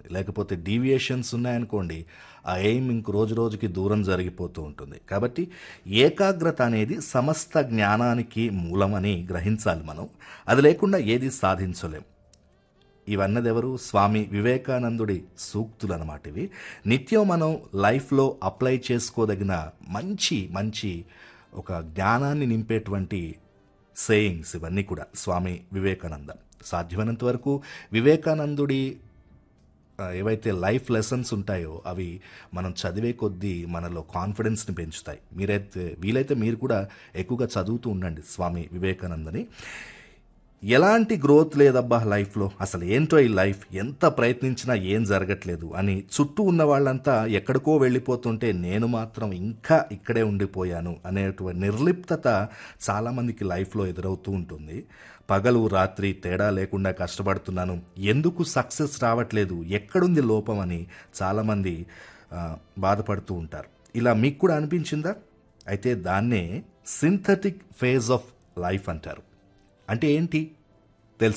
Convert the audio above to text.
లేకపోతే డీవియేషన్స్ ఉన్నాయనుకోండి ఆ ఎయిమ్ ఇంక రోజు రోజుకి దూరం జరిగిపోతూ ఉంటుంది కాబట్టి ఏకాగ్రత అనేది సమస్త జ్ఞానానికి మూలమని గ్రహించాలి మనం అది లేకుండా ఏది సాధించలేం ఇవన్నది ఎవరు స్వామి వివేకానందుడి సూక్తులు అన్నమాట ఇవి నిత్యం మనం లైఫ్లో అప్లై చేసుకోదగిన మంచి మంచి ఒక జ్ఞానాన్ని నింపేటువంటి సేయింగ్స్ ఇవన్నీ కూడా స్వామి వివేకానంద సాధ్యమైనంత వరకు వివేకానందుడి ఆ, ఏవైతే లైఫ్ లెసన్స్ ఉంటాయో అవి మనం చదివే కొద్దీ మనలో కాన్ఫిడెన్స్ని పెంచుతాయి మీరైతే వీలైతే మీరు కూడా ఎక్కువగా చదువుతూ ఉండండి స్వామి వివేకానందని ఎలాంటి గ్రోత్ లేదబ్బా లైఫ్లో అసలు ఏంటో ఈ లైఫ్ ఎంత ప్రయత్నించినా ఏం జరగట్లేదు అని చుట్టూ ఉన్న వాళ్ళంతా ఎక్కడికో వెళ్ళిపోతుంటే నేను మాత్రం ఇంకా ఇక్కడే ఉండిపోయాను అనేటువంటి నిర్లిప్తత చాలామందికి లైఫ్లో ఎదురవుతూ ఉంటుంది పగలు రాత్రి తేడా లేకుండా కష్టపడుతున్నాను ఎందుకు సక్సెస్ రావట్లేదు ఎక్కడుంది లోపం అని చాలామంది ఆ, బాధపడుతూ ఉంటారు ఇలా మీకు కూడా అనిపించిందా అయితే దాన్నే సింథటిక్ ఫేజ్ ఆఫ్ లైఫ్ అంటారు అంటే ఏంటి